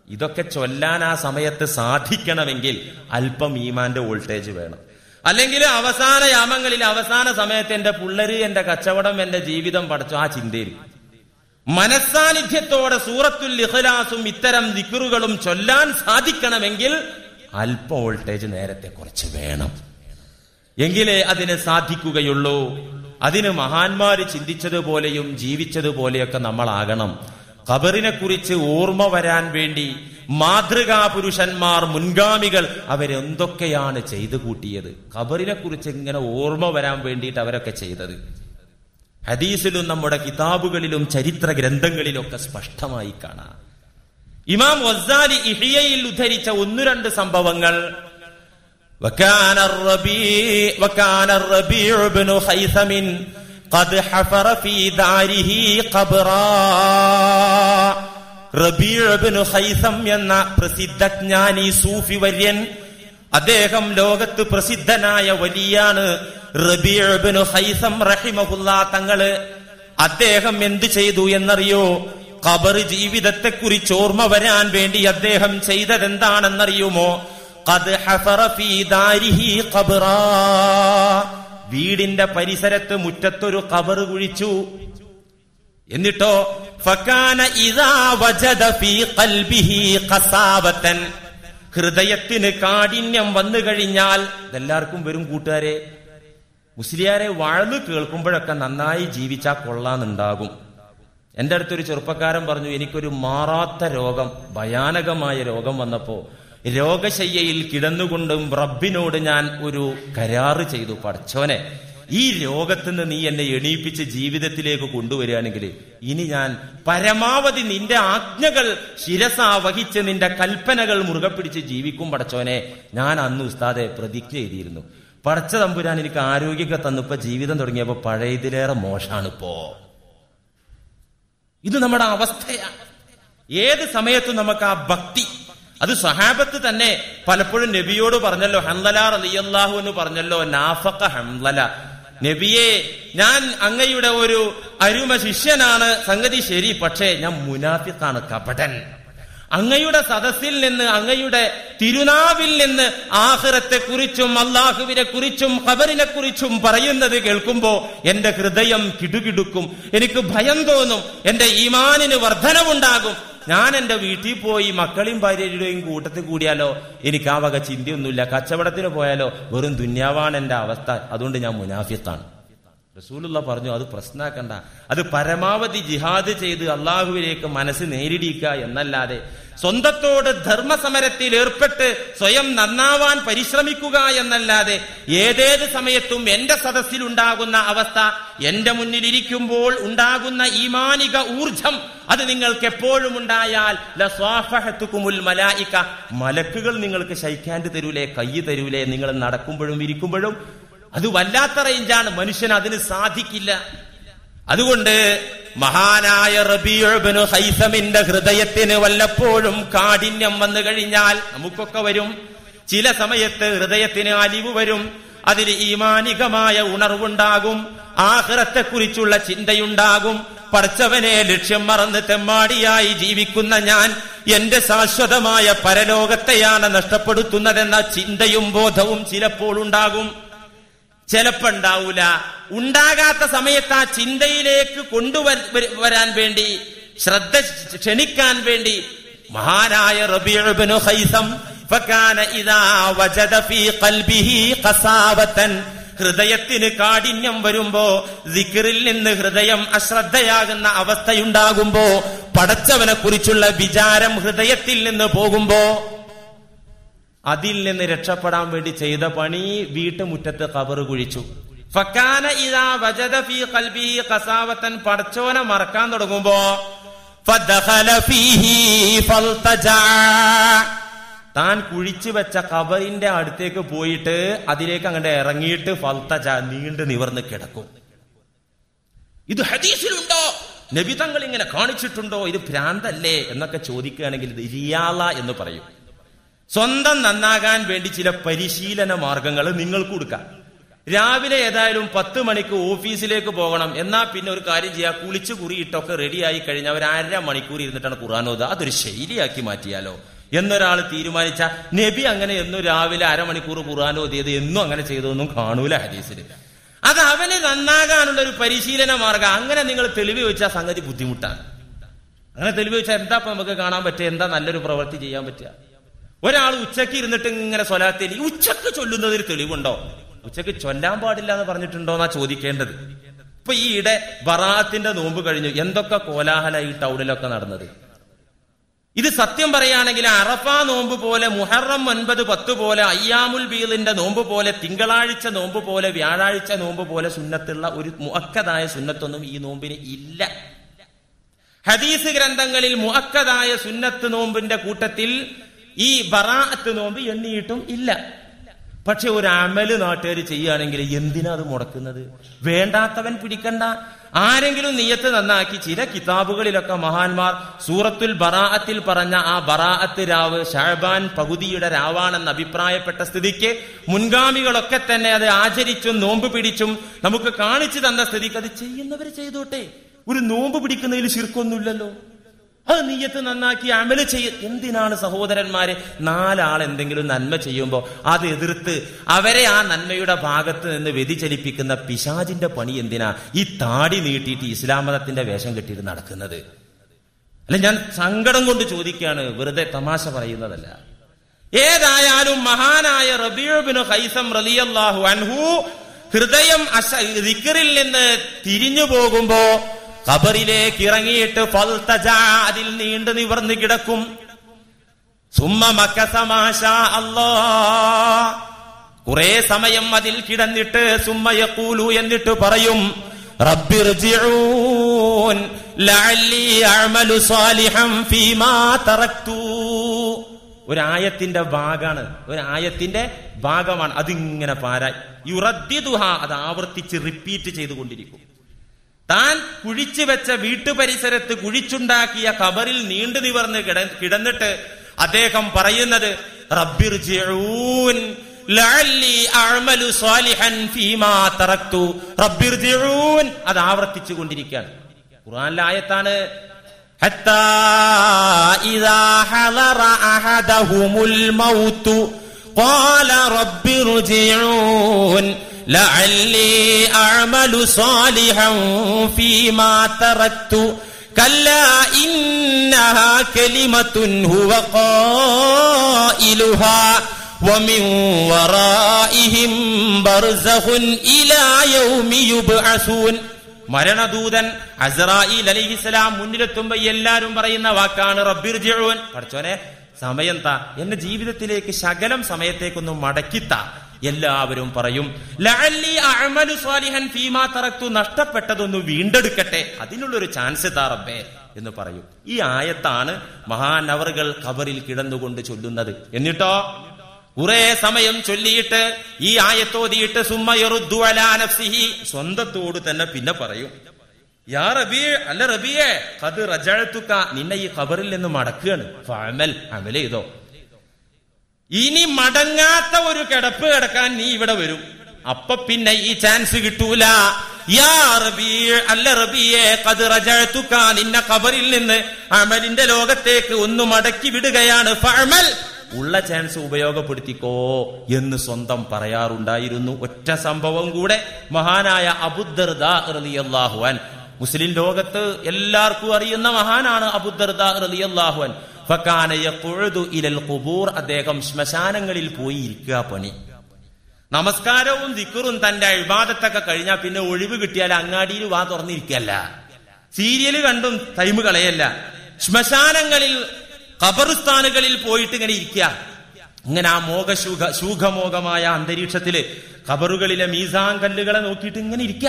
ഇതൊക്കെ ചൊല്ലാൻ ആ സമയത്ത് സാധിക്കണമെങ്കിൽ അല്പം ഈമാന്റെ വോൾട്ടേജ് വേണം അല്ലെങ്കിൽ അവസാന യാമങ്ങളിൽ അവസാന സമയത്ത് എന്റെ പുള്ളര് എന്റെ കച്ചവടം എന്റെ ജീവിതം പഠിച്ചു ആ ചിന്തയിൽ മനസ്സാന്നിധ്യത്തോടെ സൂറത്തുൽ ഇഖ്ലാസും ഇത്തരം ദിക്റുകളും ചൊല്ലാൻ സാധിക്കണമെങ്കിൽ അല്പ വോൾട്ടേജ് നേരത്തെ കുറച്ച് വേണം എങ്കിലേ അതിന് സാധിക്കുകയുള്ളൂ അതിന് മഹാന്മാര് ചിന്തിച്ചതുപോലെയും ജീവിച്ചതുപോലെയൊക്കെ നമ്മളാകണം ഖബറിനെ കുറിച്ച് ഓർമ്മ വരാൻ വേണ്ടി മാതൃകാ പുരുഷന്മാർ മുൻഗാമികൾ അവരെന്തൊക്കെയാണ് ചെയ്തു കൂട്ടിയത് ഖബറിനെ കുറിച്ച് ഇങ്ങനെ ഓർമ്മ വരാൻ വേണ്ടിയിട്ട് അവരൊക്കെ ചെയ്തത് ഹദീസിലും നമ്മുടെ കിതാബുകളിലും ചരിത്ര ഗ്രന്ഥങ്ങളിലൊക്കെ സ്പഷ്ടമായി കാണാം ഇമാം വസാലി ഇഹിയയിൽ ഉദ്ധരിച്ച ഒന്നു രണ്ട് സംഭവങ്ങൾ وكان الربيع وكان الربيع بن خيثم قد حفر في داره قبرا റബീഉ ബിൻ ഖൈസം എന്ന പ്രസിദ്ധജ്ഞാനി സൂഫി വര്യൻ അദ്ദേഹം ലോകത്ത് പ്രസിദ്ധനായ വലിയാണ് റബീഉ ബിൻ ഖൈസം റഹിമഹുല്ല തങ്ങള് അദ്ദേഹം എന്ത് ചെയ്തു എന്നറിയോ ഖബർ ജീവിതത്തെ കുറിച്ച് ഓർമ്മ വരാൻ വേണ്ടി അദ്ദേഹം ചെയ്തതെന്താണെന്നറിയുമോ ഖദ് ഹഫറ ഫീ ദാരിഹി ഖബ്റാ വീടിന്റെ പരിസരത്ത് മുറ്റത്തൊരു ഖബർ കുഴിച്ചു എന്നിട്ടോ ഫക്കാന ഇദാ വജദ ഫീ ഖൽബിഹി ഖസാവതൻ ഹൃദയത്തിന് കാഠിന്യം വന്നു കഴിഞ്ഞാൽ ഇതെല്ലാവർക്കും വരും കൂട്ടുകാരെ മുസ്ലിയാരെ വാഴ്ന്നു കേൾക്കുമ്പോഴൊക്കെ നന്നായി ജീവിച്ചാ കൊള്ളാന്നുണ്ടാകും എന്റെ അടുത്തൊരു ചെറുപ്പക്കാരൻ പറഞ്ഞു എനിക്കൊരു മാറാത്ത രോഗം ഭയാനകമായ രോഗം വന്നപ്പോ രോഗശയ്യയിൽ കിടന്നുകൊണ്ടും റബ്ബിനോട് ഞാൻ ഒരു കരാറ് ചെയ്തു പഠിച്ചോനെ ഈ രോഗത്തിൽ നിന്ന് നീ എന്നെ എണീപ്പിച്ച് ജീവിതത്തിലേക്ക് കൊണ്ടുവരികയാണെങ്കിൽ ഇനി ഞാൻ പരമാവധി നിന്റെ ആജ്ഞകൾ ശിരസ വഹിച്ച് നിന്റെ കൽപ്പനകൾ മുറുകെ പിടിച്ച് ജീവിക്കും പടച്ചോനെ ഞാൻ അന്ന് ഉസ്താദെ പ്രതിജ്ഞ ചെയ്തിരുന്നു പടച്ച തമ്പുരാൻ എനിക്ക് ആരോഗ്യമൊക്കെ തന്നിപ്പോ ജീവിതം തുടങ്ങിയപ്പോ പഴയതിലേറെ മോശാണിപ്പോ ഇത് നമ്മുടെ അവസ്ഥയാണ് ഏത് സമയത്തും നമുക്ക് ആ ഭക്തി അത് സഹാബത്ത് തന്നെ പലപ്പോഴും നബിയോട് പറഞ്ഞല്ലോ ഹംലല റലിയല്ലാഹു എന്ന് പറഞ്ഞല്ലോ നാഫക്ക ഹംലല നബിയെ ഞാൻ അങ്ങയുടെ ഒരു അരുമ ശിഷ്യനാണ് സംഗതി ശരി പക്ഷേ ഞാൻ മുനാഫിക്കാണ് കപടൻ അങ്ങയുടെ സദസ്സിൽ നിന്ന് അങ്ങയുടെ തിരുനാവിൽ നിന്ന് ആഹ്റത്തെ കുറിച്ചും അള്ളാഹുവിനെ കുറിച്ചും ഖബറിനെ കുറിച്ചും പറയുന്നത് കേൾക്കുമ്പോ എന്റെ ഹൃദയം കിടുകിടുക്കും എനിക്ക് ഭയം തോന്നും എന്റെ ഈമാനിന് വർധനവുണ്ടാകും ഞാൻ എന്റെ വീട്ടിൽ പോയി മക്കളെയും ഭാര്യയുടെയും കൂട്ടത്തിൽ കൂടിയാലോ എനിക്ക് ആ വക ചിന്തയൊന്നുമില്ല കച്ചവടത്തിന് പോയാലോ വെറും ദുന്യാവാണ് എന്റെ അവസ്ഥ അതുകൊണ്ട് ഞാൻ മുനാഫിത്താണ് റസൂലുള്ള പറഞ്ഞു അത് പ്രശ്നമാക്കണ്ട അത് പരമാവധി ജിഹാദ് ചെയ്ത് അള്ളാഹുവിലേക്ക് മനസ്സ് നേരിടിക്കുക എന്നല്ലാതെ സ്വന്തത്തോട് ധർമ്മസമരത്തിൽ ഏർപ്പെട്ട് സ്വയം നന്നാവാൻ പരിശ്രമിക്കുക എന്നല്ലാതെ ഏതേത് സമയത്തും എന്റെ സദസ്സിൽ ഉണ്ടാകുന്ന അവസ്ഥ എന്റെ മുന്നിലിരിക്കുമ്പോൾ ഉണ്ടാകുന്ന ഈമാനിക ഊർജം അത് നിങ്ങൾക്ക് എപ്പോഴും ഉണ്ടായാൽ ലസ്വാഫഹത്തുക്കുമുൽ മലായിക്ക മലക്കുകൾ നിങ്ങൾക്ക് ശൈക്കാൻഡ് തരൂലേ കൈ തരൂലേ നിങ്ങൾ നടക്കുമ്പോഴും ഇരിക്കുമ്പോഴും അത് വല്ലാത്ത റേഞ്ചാണ് മനുഷ്യൻ അതിന് സാധിക്കില്ല അതുകൊണ്ട് മഹാനായ റബിയുബിന് ഹൈസമിന്റെ ഹൃദയത്തിന് വല്ലപ്പോഴും കാഠിന്യം വന്നു കഴിഞ്ഞാൽ നമുക്കൊക്കെ വരും ചില സമയത്ത് ഹൃദയത്തിന് അലിവ് വരും അതിൽ ഈമാനികമായ ഉണർവുണ്ടാകും ആഹ്റത്തെക്കുറിച്ചുള്ള ചിന്തയുണ്ടാകും പഠിച്ചവനെ ലക്ഷ്യം മറന്ന് തെമ്മാടിയായി ജീവിക്കുന്ന ഞാൻ എന്റെ ശാശ്വതമായ പരലോകത്തെയാണ് നഷ്ടപ്പെടുത്തുന്നതെന്ന ചിന്തയും ബോധവും ചിലപ്പോൾ ഉണ്ടാകും ചിലപ്പോ ഉണ്ടാവൂല ഉണ്ടാകാത്ത സമയത്ത് ആ ചിന്തയിലേക്ക് കൊണ്ടുവരാൻ വേണ്ടി ശ്രദ്ധ ക്ഷണിക്കാൻ വേണ്ടി മഹാനായ റബിയുബിനു ഹൈസം ഫകാന ഇദാ വജദ ഫീ ഖൽബിഹി ഖസാവതൻ ഹൃദയത്തിന് കാഠിന്യം വരുമ്പോ ദിക്റിൽ നിന്ന് ഹൃദയം അശ്രദ്ധയാകുന്ന അവസ്ഥയുണ്ടാകുമ്പോ പടച്ചവനെ കുറിച്ചുള്ള വിചാരം ഹൃദയത്തിൽ നിന്ന് പോകുമ്പോ അതിൽ നിന്ന് രക്ഷപ്പെടാൻ വേണ്ടി ചെയ്ത പണി വീട്ടുമുറ്റത്ത് കബറ് കുഴിച്ചു ഫക്കാന ഇതാ വജദ ഫീ ഖൽബിഹി ഖസാവത്തൻ പടച്ചോനെ മറക്കാൻ തുടങ്ങുമ്പോ ഫദഖല ഫീഹി ഫൽതജാ താൻ കുഴിച്ചു വെച്ച കബറിന്റെ അടുത്തേക്ക് പോയിട്ട് അതിലേക്ക് അങ്ങോട്ട് ഇറങ്ങിയിട്ട് ഫൽത്തജ നീണ്ടു നിവർന്ന് കിടക്കും ഇത് ഹദീസിലുണ്ടോ നബി തങ്ങൾ ഇങ്ങനെ കാണിച്ചിട്ടുണ്ടോ ഇത് ഭ്രാന്തല്ലേ എന്നൊക്കെ ചോദിക്കുകയാണെങ്കിൽ ഇത് റിയാല എന്ന് പറയും സ്വന്തം നന്നാകാൻ വേണ്ടി ചില പരിശീലന മാർഗങ്ങൾ നിങ്ങൾക്ക് കൊടുക്കാം രാവിലെ ഏതായാലും പത്ത് മണിക്ക് ഓഫീസിലേക്ക് പോകണം എന്നാ പിന്നെ ഒരു കാര്യം ചെയ്യാ കുളിച്ച് കുറിയിട്ടൊക്കെ റെഡിയായി കഴിഞ്ഞാൽ ഒരു അര മണിക്കൂർ ഇരുന്നിട്ടാണ് ഖുർആൻ ഓതുക അതൊരു ശൈലിയാക്കി മാറ്റിയാലോ എന്നൊരാൾ തീരുമാനിച്ച നബി അങ്ങനെ എന്നും രാവിലെ അരമണിക്കൂർ ഖുർആൻ ഓതിയത് എന്നും അങ്ങനെ ചെയ്തതൊന്നും കാണൂല ഹദീസിൽ അത് അവന് നന്നാകാനുള്ള ഒരു പരിശീലന മാർഗം അങ്ങനെ നിങ്ങൾ തെളിവ് വെച്ചാൽ സംഗതി ബുദ്ധിമുട്ടാണ് അങ്ങനെ തെളിവ് വെച്ചാൽ എന്താ ഇപ്പൊ നമുക്ക് കാണാൻ പറ്റുക എന്താ നല്ലൊരു പ്രവൃത്തി ചെയ്യാൻ പറ്റുക ഒരാൾ ഉച്ചക്ക് ഇരുന്നിട്ട് ഇങ്ങനെ സ്വലാത്തിൽ ഉച്ചക്ക് ചൊല്ലുന്നതിന് തെളിവുണ്ടോ ഉച്ചക്ക് ചൊല്ലാൻ പാടില്ല എന്ന് പറഞ്ഞിട്ടുണ്ടോ എന്നാ ചോദിക്കേണ്ടത് ഇപ്പൊ ഈ ഇടെ ബറാത്തിന്റെ നോമ്പ് കഴിഞ്ഞു എന്തൊക്കെ കോലാഹല ഈ ടൗണിലൊക്കെ നടന്നത് ഇത് സത്യം പറയുകയാണെങ്കിൽ അറഫ നോമ്പ് പോലെ മുഹറം ഒൻപത് പത്ത് പോലെ അയ്യാമുൽ ബീലിന്റെ നോമ്പ് പോലെ തിങ്കളാഴ്ച നോമ്പ് പോലെ വ്യാഴാഴ്ച നോമ്പ് പോലെ സുന്നത്തുള്ള ഒരു മുഅക്കതായ സുന്നത്തൊന്നും ഈ നോമ്പിന് ഇല്ല ഹദീസ് ഗ്രന്ഥങ്ങളിൽ മുഅക്കതായ സുന്നത്ത് നോമ്പിന്റെ കൂട്ടത്തിൽ ഈ ബറാഅത്ത് നോമ്പ് എണ്ണിയിട്ടും ഇല്ല പക്ഷെ ഒരു അമല് നാട്ടുകാർ ചെയ്യുകയാണെങ്കിൽ എന്തിനാ അത് മുടക്കുന്നത് വേണ്ടാത്തവൻ പിടിക്കണ്ട ആരെങ്കിലും നീയത്ത് നന്നാക്കി ചില കിതാബുകളിലൊക്കെ മഹാന്മാർ സൂറത്തുൽ ബറാഅത്തിൽ പറഞ്ഞ ആ ബറാഅത്ത് രാവ് ഷാബാൻ പകുതിയുടെ രാവാണെന്ന് അഭിപ്രായപ്പെട്ട സ്ഥിതിക്ക് മുൻഗാമികളൊക്കെ തന്നെ അത് ആചരിച്ചും നോമ്പ് പിടിച്ചും നമുക്ക് കാണിച്ചു തന്ന സ്ഥിതിക്ക് അത് ചെയ്യുന്നവർ ചെയ്തോട്ടെ ഒരു നോമ്പ് പിടിക്കുന്നതിൽ ശിർക്കൊന്നുമില്ലല്ലോ അത് നീയത്ത് നന്നാക്കി അമല് ചെയ്യ എന്തിനാണ് സഹോദരന്മാരെ നാലാൾ എന്തെങ്കിലും നന്മ ചെയ്യുമ്പോൾ അത് എതിർത്ത് അവരെ ആ നന്മയുടെ ഭാഗത്ത് നിന്ന് വ്യതിചലിപ്പിക്കുന്ന പിശാജിന്റെ പണി എന്തിനാ ഈ താടി നീട്ടിയിട്ട് ഇസ്ലാം മതത്തിന്റെ വേഷം കെട്ടിയിട്ട് നടക്കുന്നത് അല്ല ഞാൻ സങ്കടം കൊണ്ട് ചോദിക്കുകയാണ് വെറുതെ തമാശ പറയുന്നതല്ല ഏതായാലും മഹാനായ റബിയുബിന് ഹൈസം റലിയല്ലാഹു അൻഹു ഹൃദയം അശ ദിക്കറിൽ നിന്ന് തിരിഞ്ഞു പോകുമ്പോ ഖബറിലേക്ക് ഇറങ്ങിയിട്ട് ഫൽതജ അതിൽ നീണ്ടു നിവർന്ന് കിടക്കും സുമ്മ മക്കസമാശ അല്ലാ കുറെ സമയം അതിൽ കിടന്നിട്ട് സുമ്മയക്കൂലു എന്നിട്ട് പറയും റബ്ബിർജിഊൻ ലഅല്ലി അഅമലു സാലിഹം ഫീമാ തറക്തു ഒരായത്തിന്റെ ഭാഗാണ് ഒരായത്തിന്റെ ഭാഗമാണ് അതിങ്ങനെ പാരാ യുറദ്ദിദുഹ അത് ആവർത്തിച്ച് റിപ്പീറ്റ് ചെയ്തുകൊണ്ടിരിക്കും താൻ കുഴിച്ചു വെച്ച വീട്ടുപരിസരത്ത് കുഴിച്ചുണ്ടാക്കിയ ഖബറിൽ നീണ്ടു നിവർന്ന് കിട കിടന്നിട്ട് അദ്ദേഹം പറയുന്നത് റബ്ബിർജിഊൻ ലഅല്ലി അഅമലു സാലിഹൻ ഫീമാ തറക്തു റബ്ബിർജിഊൻ അത് ആവർത്തിച്ചു കൊണ്ടിരിക്കുകയാണ് ഖുർആനിലെ ആയത്താണ് حتى إذا حضر أحدهم الموت قال رب ارجعون لعلي أعمل صالحا فيما تركت كلا إنها كلمة هو قائلها ومن ورائهم برزخ إلى يوم يبعثون മരണദൂതൻ അസറായിൽ അലിഹിസ്ലാം മുന്നിലെത്തുമ്പോ എല്ലാരും പറയുന്ന വാക്കാണ് റബ്ബിർജിഊൻ പഠിച്ചോനെ സമയം താ എന്റെ ജീവിതത്തിലേക്ക് ശകലം സമയത്തേക്കൊന്ന് മടക്കിത്താ എല്ലാവരും പറയും ലഅല്ലി അഅമലു സ്വാലിഹൻ ഫീമാ തറക്തു നഷ്ടപ്പെട്ടതൊന്ന് വീണ്ടെടുക്കട്ടെ അതിനുള്ളൊരു ചാൻസ് താ റബ്ബേ എന്ന് പറയും ഈ ആയത്താണ് മഹാനവറുകൾ ഖബറിൽ കിടന്നുകൊണ്ട് ചൊല്ലുന്നത് എന്നിട്ടോ കുറെ സമയം ചൊല്ലിയിട്ട് ഈ ആയത്തോതിയിട്ട് സുമ്മയൊറുദ്ദു അലാ നഫ്സിഹി സ്വന്തത്തോട് തന്നെ പിന്നെ പറയും യാ റബിയെ അല്ല റബിയെ കത് റജഴത്തുക്ക നിന്നെ ഈ ഖബറിൽ നിന്ന് മടക്കുകയാണ് ഫഅമൽ അമൽ ചെയ്തോ ഇനി മടങ്ങാത്ത ഒരു കിടപ്പ് കിടക്കാൻ നീ ഇവിടെ വരും അപ്പൊ പിന്നെ ഈ ചാൻസ് കിട്ടൂല യാ റബിയെ അല്ല റബിയെ കത് റജഴത്തുക്ക നിന്നെ ഖബറിൽ നിന്ന് അമലിന്റെ ലോകത്തേക്ക് ഒന്ന് മടക്കി വിടുകയാണ് ഫഅമൽ ഉള്ള ചാൻസ് ഉപയോഗപ്പെടുത്തിക്കോ എന്ന് സ്വന്തം പറയാറുണ്ടായിരുന്നു ഒറ്റ സംഭവം കൂടെ മഹാനായ അബുദർദാഹുഅൻ മുസ്ലിം ലോകത്ത് എല്ലാവർക്കും അറിയുന്ന മഹാനാണ് അബുദർദാഹുഅൻ ഇലൽ ഖുബൂർ അദ്ദേഹം ശ്മശാനങ്ങളിൽ പോയി ഇരിക്കുക പണി നമസ്കാരവും ദിക്കറും തന്റെ അഴിബാദത്തൊക്കെ കഴിഞ്ഞാൽ പിന്നെ ഒഴിവ് കിട്ടിയാൽ അങ്ങാടിയിൽ വാ തുറന്നിരിക്കല്ല സീരിയല് കണ്ടും ടൈം കളയല്ല ശ്മശാനങ്ങളിൽ ഖബർസ്ഥാനുകളിൽ പോയിട്ട് ഇങ്ങനെ ഇരിക്കുക ഇങ്ങനെ ആ മോഹശൂഖ ശൂഖമോഹമായ അന്തരീക്ഷത്തില് ഖബറുകളിലെ മീസാൻ കല്ലുകളെ നോക്കിയിട്ട് ഇങ്ങനെ ഇരിക്കുക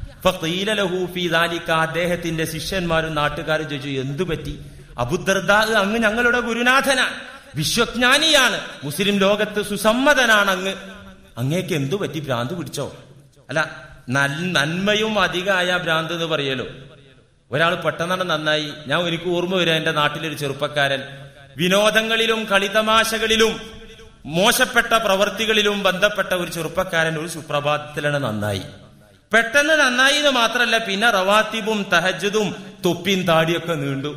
അദ്ദേഹത്തിന്റെ ശിഷ്യന്മാരും നാട്ടുകാരും ചോദിച്ചു എന്തു പറ്റി അബുദർദാ അങ്ങ് ഞങ്ങളുടെ ഗുരുനാഥനാണ് വിശ്വജ്ഞാനിയാണ് മുസ്ലിം ലോകത്ത് സുസമ്മതനാണ് അങ്ങ് അങ്ങേക്ക് എന്തു പറ്റി ഭ്രാന്ത് പിടിച്ചോ അല്ല നന്മയും അധികമായ ഭ്രാന്ത് എന്ന് പറയലോ ഒരാൾ പെട്ടെന്നാണ് നന്നായി ഞാൻ എനിക്ക് ഓർമ്മ വരിക എന്റെ നാട്ടിലൊരു ചെറുപ്പക്കാരൻ വിനോദങ്ങളിലും കളിതമാശകളിലും മോശപ്പെട്ട പ്രവർത്തികളിലും ബന്ധപ്പെട്ട ഒരു ചെറുപ്പക്കാരൻ ഒരു സുപ്രഭാതത്തിലാണ് നന്നായി പെട്ടെന്ന് നന്നായി എന്ന് മാത്രമല്ല പിന്നെ റവാത്തിബും തഹജുദും തൊപ്പിയും താടിയൊക്കെ നീണ്ടു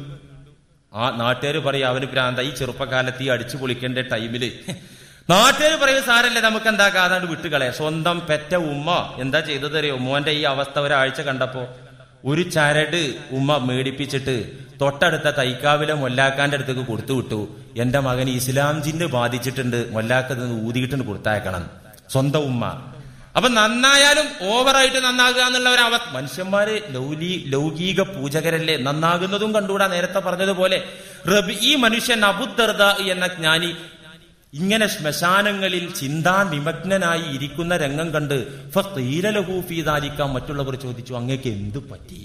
ആ നാട്ടുകാർ പറയും അവന് ഭ്രാന്ത ഈ ചെറുപ്പകാലത്ത് ഈ അടിച്ചു പൊളിക്കേണ്ട ടൈമില് നാട്ടുകാർ പറയും സാരല്ലേ നമുക്ക് എന്താക്കാം അതാണ്ട് വിട്ടുകളെ സ്വന്തം പെറ്റ ഉമ്മ എന്താ ചെയ്തതറിയോ മോന്റെ ഈ അവസ്ഥ ഒരാഴ്ച കണ്ടപ്പോ ഒരു ചരട് ഉമ്മ മേടിപ്പിച്ചിട്ട് തൊട്ടടുത്ത തൈക്കാവിലെ മൊല്ലാക്കാന്റെ അടുത്തേക്ക് കൊടുത്തു വിട്ടു എന്റെ മകൻ ഇസ്ലാം ജിന്ന് ബാധിച്ചിട്ടുണ്ട് മൊല്ലാക്കത് ഊതിയിട്ടുണ്ട് കൊടുത്തയക്കണം സ്വന്തം ഉമ്മ അപ്പൊ നന്നായാലും ഓവറായിട്ട് നന്നാകുക എന്നുള്ള ഒരു അവ മനുഷ്യന്മാര് ലൗലി ലൗകിക പൂജകരല്ലേ നന്നാകുന്നതും കണ്ടുകൂടാ നേരത്തെ പറഞ്ഞതുപോലെ റബി ഈ മനുഷ്യൻ അബുദർദ എന്ന ജ്ഞാനി ഇങ്ങനെ ശ്മശാനങ്ങളിൽ ചിന്താ നിമഗ്നനായി ഇരിക്കുന്ന രംഗം കണ്ട് ഫീതാലിക്കാൻ മറ്റുള്ളവർ ചോദിച്ചു അങ്ങേക്ക് എന്തു പറ്റി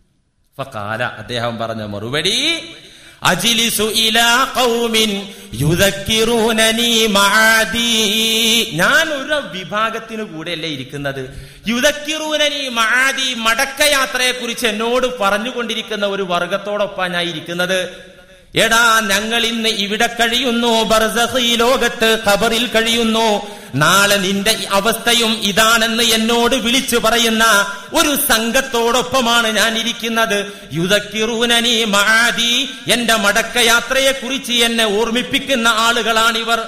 ഫക്കാല അദ്ദേഹം പറഞ്ഞ മറുപടി അജിലിസു ഇലാ ഖൗമിൻ യുദക്കിറൂനനി മആദി ഞാൻ ഒരു വിഭാഗത്തിന് കൂടെയല്ലേ ഇരിക്കുന്നത് യുദക്കിറൂനനി മആദി മടക്കയാത്രയെ കുറിച്ച് എന്നോട് പറഞ്ഞുകൊണ്ടിരിക്കുന്ന ഒരു വർഗത്തോടൊപ്പം ഞാൻ ഇരിക്കുന്നത് എടാ ഞങ്ങൾ ഇന്ന് ഇവിടെ കഴിയുന്നു ബർസഖ് ഈ ലോകത്ത് ഖബറിൽ കഴിയുന്നു നാളെ നിന്റെ അവസ്ഥയും ഇതാണെന്ന് എന്നോട് വിളിച്ചു പറയുന്ന ഒരു സംഘത്തോടൊപ്പമാണ് ഞാൻ ഇരിക്കുന്നത് യുദക്കിറൂനനി മാതി എന്റെ മടക്കയാത്രയെ കുറിച്ച് എന്നെ ഓർമ്മിപ്പിക്കുന്ന ആളുകളാണിവർ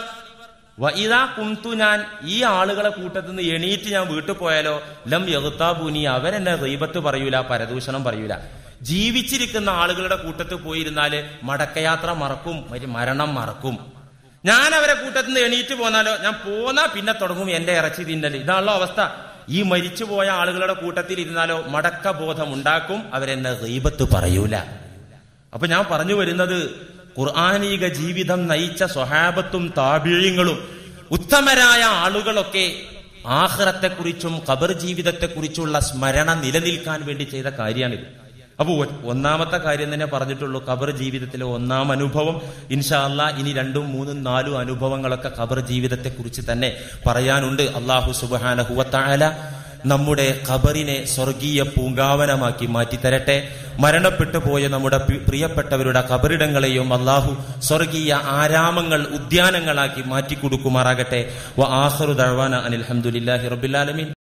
ഇതാ കുന്തു ഞാൻ ഈ ആളുകളെ കൂട്ടത്തിൽ നിന്ന് എണീറ്റ് ഞാൻ വീട്ടിൽ പോയാലോ ലം യഹുത്താബൂനി അവരെന്നെ റീബത്ത് പറയൂല പരദൂഷണം പറയൂല ജീവിച്ചിരിക്കുന്ന ആളുകളുടെ കൂട്ടത്തിൽ പോയിരുന്നാല് മടക്കയാത്ര മറക്കും മരണം മറക്കും ഞാൻ അവരെ കൂട്ടത്തിൽ നിന്ന് എണീറ്റ് പോന്നാലോ ഞാൻ പോന്നാ പിന്നെ തുടങ്ങും എന്റെ ഇറച്ചി തിന്നല് ഇതാണല്ലോ അവസ്ഥ ഈ മരിച്ചുപോയ ആളുകളുടെ കൂട്ടത്തിൽ ഇരുന്നാലോ മടക്ക ബോധം ഉണ്ടാക്കും അവരെന്നെ റീബത്ത് പറയൂല അപ്പൊ ഞാൻ പറഞ്ഞു വരുന്നത് ഖുർആാനീക ജീവിതം നയിച്ച സ്വഹാബത്തും താബീഴങ്ങളും ഉത്തമരായ ആളുകളൊക്കെ ആഹ്റത്തെക്കുറിച്ചും ഖബർ ജീവിതത്തെക്കുറിച്ചുള്ള സ്മരണ നിലനിൽക്കാൻ വേണ്ടി ചെയ്ത കാര്യമാണിത് അപ്പൊ ഒന്നാമത്തെ കാര്യം തന്നെ പറഞ്ഞിട്ടുള്ളൂ ഖബർ ജീവിതത്തിലെ ഒന്നാം അനുഭവം ഇൻഷാ അല്ലാ ഇനി രണ്ടും മൂന്നും നാലും അനുഭവങ്ങളൊക്കെ ഖബർ ജീവിതത്തെ കുറിച്ച് തന്നെ പറയാനുണ്ട് അള്ളാഹു സുബാനഹുവത്തായ നമ്മുടെ ഖബറിനെ സ്വർഗീയ പൂങ്കാവനമാക്കി മാറ്റിത്തരട്ടെ മരണപ്പെട്ടു പോയ നമ്മുടെ പ്രിയപ്പെട്ടവരുടെ ഖബറിടങ്ങളെയും അള്ളാഹു സ്വർഗീയ ആരാമങ്ങൾ ഉദ്യാനങ്ങളാക്കി മാറ്റിക്കൊടുക്കുമാറാകട്ടെ വ ആഹറു ദഴവാന അനിൽഹമുല്ലാഹി റബുലാലമീൻ